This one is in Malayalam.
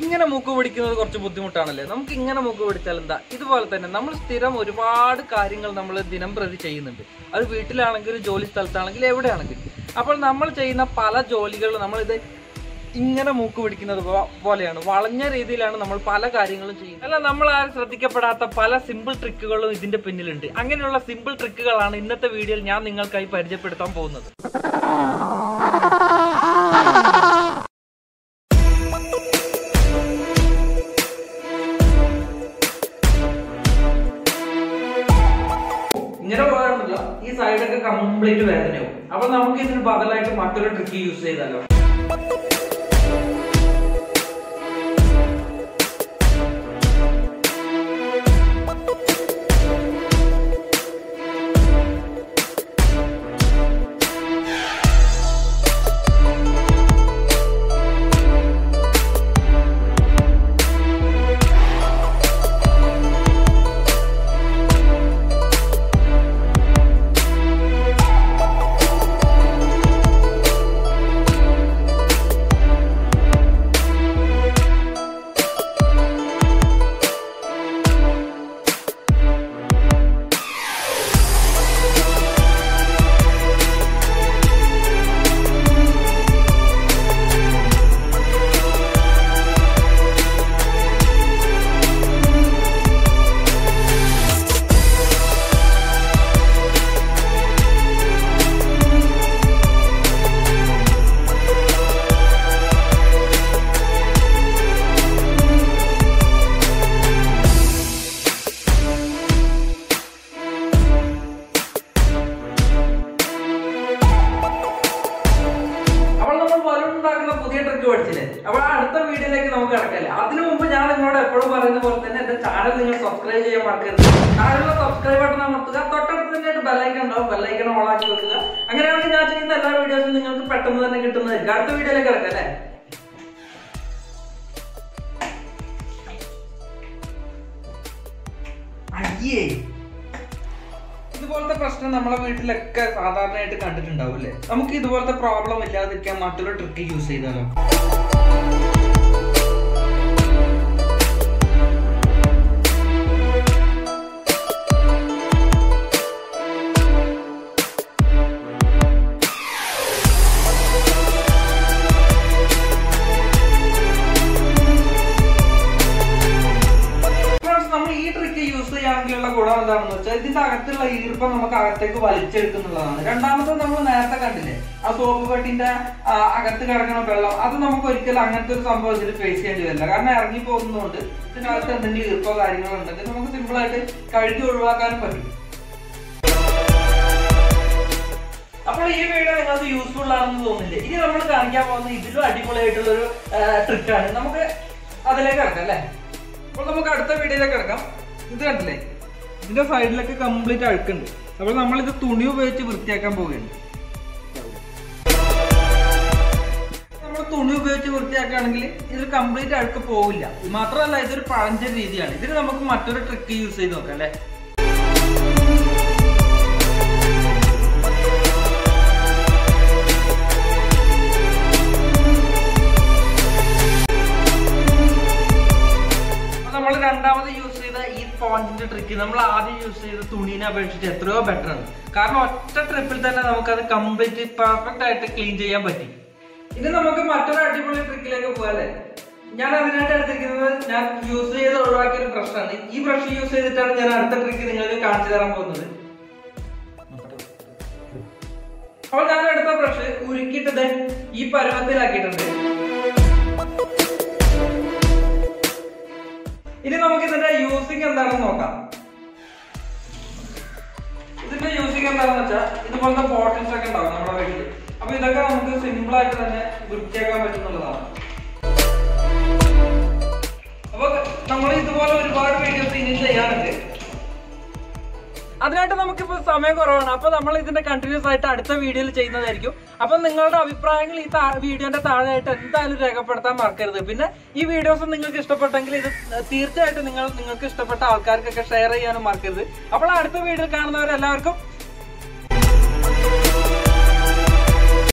ഇങ്ങനെ മൂക്ക് പിടിക്കുന്നത് കുറച്ച് ബുദ്ധിമുട്ടാണല്ലേ നമുക്ക് ഇങ്ങനെ മൂക്ക് പിടിച്ചാൽ എന്താ ഇതുപോലെ തന്നെ നമ്മൾ സ്ഥിരം ഒരുപാട് കാര്യങ്ങൾ നമ്മൾ ദിനം പ്രതി ചെയ്യുന്നുണ്ട് അത് വീട്ടിലാണെങ്കിലും ജോലി സ്ഥലത്താണെങ്കിലും എവിടെയാണെങ്കിലും അപ്പോൾ നമ്മൾ ചെയ്യുന്ന പല ജോലികളും നമ്മളിത് ഇങ്ങനെ മൂക്ക് പിടിക്കുന്നത് പോ- പോലെയാണ് വളഞ്ഞ രീതിയിലാണ് നമ്മൾ പല കാര്യങ്ങളും ചെയ്യുന്നത് അല്ല നമ്മൾ ആരും ശ്രദ്ധിക്കപ്പെടാത്ത പല സിമ്പിൾ ട്രിക്കുകളും ഇതിന്റെ പിന്നിലുണ്ട് അങ്ങനെയുള്ള സിമ്പിൾ ട്രിക്കുകളാണ് ഇന്നത്തെ വീഡിയോയിൽ ഞാൻ നിങ്ങൾക്കായി പരിചയപ്പെടുത്താൻ പോകുന്നത് ഇങ്ങനെ പോയാണല്ലോ ഈ സൈഡൊക്കെ കംപ്ലീറ്റ് വേദനയാവും അപ്പൊ നമുക്ക് ഇതിന് ബദലായിട്ട് മറ്റൊരു ട്രിക്ക് യൂസ് ചെയ്താലോ അപ്പോൾ നമ്മൾ ബലൂൺ ഉണ്ടാക്കുന്ന പുതിയ ട്രിക്ക് പഠിച്ചില്ലേ അപ്പോൾ അടുത്ത വീഡിയോയിലേക്ക് നമുക്ക് കിടക്കല്ലേ അതിനു മുമ്പ് ഞാൻ നിങ്ങളോട് എപ്പോഴും പറയുന്ന പോലെ തന്നെ എന്റെ ചാനൽ നിങ്ങൾ സബ്സ്ക്രൈബ് ചെയ്യാൻ മറക്കരുത് ചാനലിലെ സബ്സ്ക്രൈബ് ബട്ടൺ അമർത്തുക തൊട്ടടുത്ത് തന്നെ ബെല്ലൈക്കൺ ഉണ്ടാവും ബെല്ലൈക്കൺ ഓൺ ആക്കി വെക്കുക അങ്ങനെയാണെങ്കിൽ ഞാൻ ചെയ്യുന്ന എല്ലാ വീഡിയോസും നിങ്ങൾക്ക് പെട്ടെന്ന് തന്നെ കിട്ടുന്നതായിരിക്കും അടുത്ത വീഡിയോയിലേക്ക് കിടക്കല്ലേ അയ്യേ ഇതുപോലത്തെ പ്രശ്നം നമ്മളെ വീട്ടിലൊക്കെ സാധാരണയായിട്ട് കണ്ടിട്ടുണ്ടാവും അല്ലേ നമുക്ക് ഇതുപോലത്തെ പ്രോബ്ലം ഇല്ലാതിരിക്കാൻ മറ്റൊരു ട്രിക്ക് യൂസ് ചെയ്താലോ Friends, നമ്മൾ ഈ ട്രിക്ക് യൂസ് ചെയ്യുകയാണെങ്കിലുള്ള ഗുണം എന്താണെന്ന് വെച്ചാൽ ഇതിന്റെ അകത്തുള്ള ഈർപ്പം നമുക്ക് അകത്തേക്ക് വലിച്ചെടുക്കുന്നുള്ളതാണ് രണ്ടാമത്തെ നമ്മൾ നേരത്തെ കണ്ടില്ലേ ആ സോപ്പ് പെട്ടിന്റെ ആ, അകത്ത് കിടക്കുന്ന വെള്ളം അത് നമുക്ക് ഒരിക്കലും അങ്ങനത്തെ ഒരു സംഭവം ഇതിൽ ഫേസ് ചെയ്യേണ്ടി വരില്ല കാരണം ഇറങ്ങി പോകുന്നതുകൊണ്ട് ഇതിനകത്ത് എന്തെങ്കിലും ഈർപ്പോ കാര്യങ്ങളോ ഉണ്ടെങ്കിൽ നമുക്ക് സിമ്പിൾ ആയിട്ട് കഴുകി ഒഴിവാക്കാനും പറ്റും അപ്പോൾ ഈ വീഡിയോ നിങ്ങൾക്ക് യൂസ്ഫുൾ ആണെന്ന് തോന്നില്ലേ ഇനി നമ്മൾ കാണിക്കാൻ പോകുന്ന ഇതിലും അടിപൊളിയായിട്ടുള്ള ഒരു ട്രിക്കാണ് നമുക്ക് അതിലേക്ക് കിടക്കാം അല്ലേ അപ്പോൾ നമുക്ക് അടുത്ത വീഡിയോയിലേക്ക് കിടക്കാം ഇത് കണ്ടില്ലേ ഇതിന്റെ സൈഡിലൊക്കെ കംപ്ലീറ്റ് അഴുക്കുണ്ട് അപ്പോൾ നമ്മൾ ഇത് തുണി ഉപയോഗിച്ച് വൃത്തിയാക്കാൻ പോവുകയാണ് നമ്മൾ തുണി ഉപയോഗിച്ച് വൃത്തിയാക്കുകയാണെങ്കിൽ ഇതിൽ കംപ്ലീറ്റ് അഴുക്ക് പോവില്ല മാത്രമല്ല ഇതൊരു പഴഞ്ചൻ രീതിയാണ് ഇതിന് നമുക്ക് മറ്റൊരു ട്രിക്ക് യൂസ് ചെയ്ത് നോക്കാം അല്ലേ നമ്മൾ രണ്ടാമത് യൂസ് ചെയ്ത ഈ സ്പോഞ്ചിന്റെ ട്രിക്ക് നമ്മൾ ആദ്യം യൂസ് ചെയ്ത തുണീനെ അപേക്ഷിച്ച് എത്രയോ ബെറ്റർ ആണ് കാരണം ഒറ്റ ട്രിപ്പിൽ തന്നെ നമുക്ക് അത് കംപ്ലീറ്റ് പെർഫെക്റ്റ് ആയിട്ട് ക്ലീൻ ചെയ്യാൻ പറ്റി ഇനി നമുക്ക് മറ്റൊരു അടിപൊളി ട്രിക്കിലേക്ക് പോകാല്ലേ ഞാൻ അതിനായിട്ട് എടുത്തിരിക്കുന്നത് ഞാൻ യൂസ് ചെയ്ത് ഒഴിവാക്കിയ ഒരു ബ്രഷാണ് ഈ ബ്രഷ് യൂസ് ചെയ്തിട്ടാണ് ഞാൻ അടുത്ത ട്രിക്ക് നിങ്ങൾക്ക് കാണിച്ചു തരാൻ പോകുന്നത് അപ്പോൾ ഞാൻ എടുത്ത ബ്രഷ് ഉരുക്കിയിട്ട് ദേ ഈ പരുവത്തിലാക്കിയിട്ടുണ്ട് ഇനി നമുക്ക് ഇതിന്റെ യൂസിങ് എന്താണെന്ന് നോക്കാം ഇതിന്റെ യൂസിങ് എന്താണെന്ന് വെച്ചാൽ ഇതുപോലത്തെ ബോട്ടിൽസ് ഒക്കെ ഉണ്ടാവും നമ്മുടെ വീട്ടിൽ അപ്പൊ ഇതൊക്കെ നമുക്ക് സിമ്പിൾ ആയിട്ട് തന്നെ വൃത്തിയാക്കാൻ പറ്റുന്നുള്ളതാണ് അപ്പൊ നമ്മൾ ഇതുപോലെ ഒരുപാട് വീഡിയോസ് ഇനി ചെയ്യാനുണ്ട് അതിനായിട്ട് നമുക്കിപ്പോ സമയം കുറവാണ് അപ്പൊ നമ്മൾ ഇതിന്റെ കണ്ടിന്യൂസ് ആയിട്ട് അടുത്ത വീഡിയോയിൽ ചെയ്യുന്നതായിരിക്കും അപ്പൊ നിങ്ങളുടെ അഭിപ്രായങ്ങൾ ഈ വീഡിയോന്റെ താഴെയായിട്ട് എന്തായാലും രേഖപ്പെടുത്താൻ മറക്കരുത് പിന്നെ ഈ വീഡിയോസ് നിങ്ങൾക്ക് ഇഷ്ടപ്പെട്ടെങ്കിൽ ഇത് തീർച്ചയായിട്ടും നിങ്ങൾ നിങ്ങൾക്ക് ഇഷ്ടപ്പെട്ട ആൾക്കാർക്കൊക്കെ ഷെയർ ചെയ്യാനും മറക്കരുത് അപ്പോൾ അടുത്ത വീഡിയോയിൽ കാണുന്നവരെല്ലാവർക്കും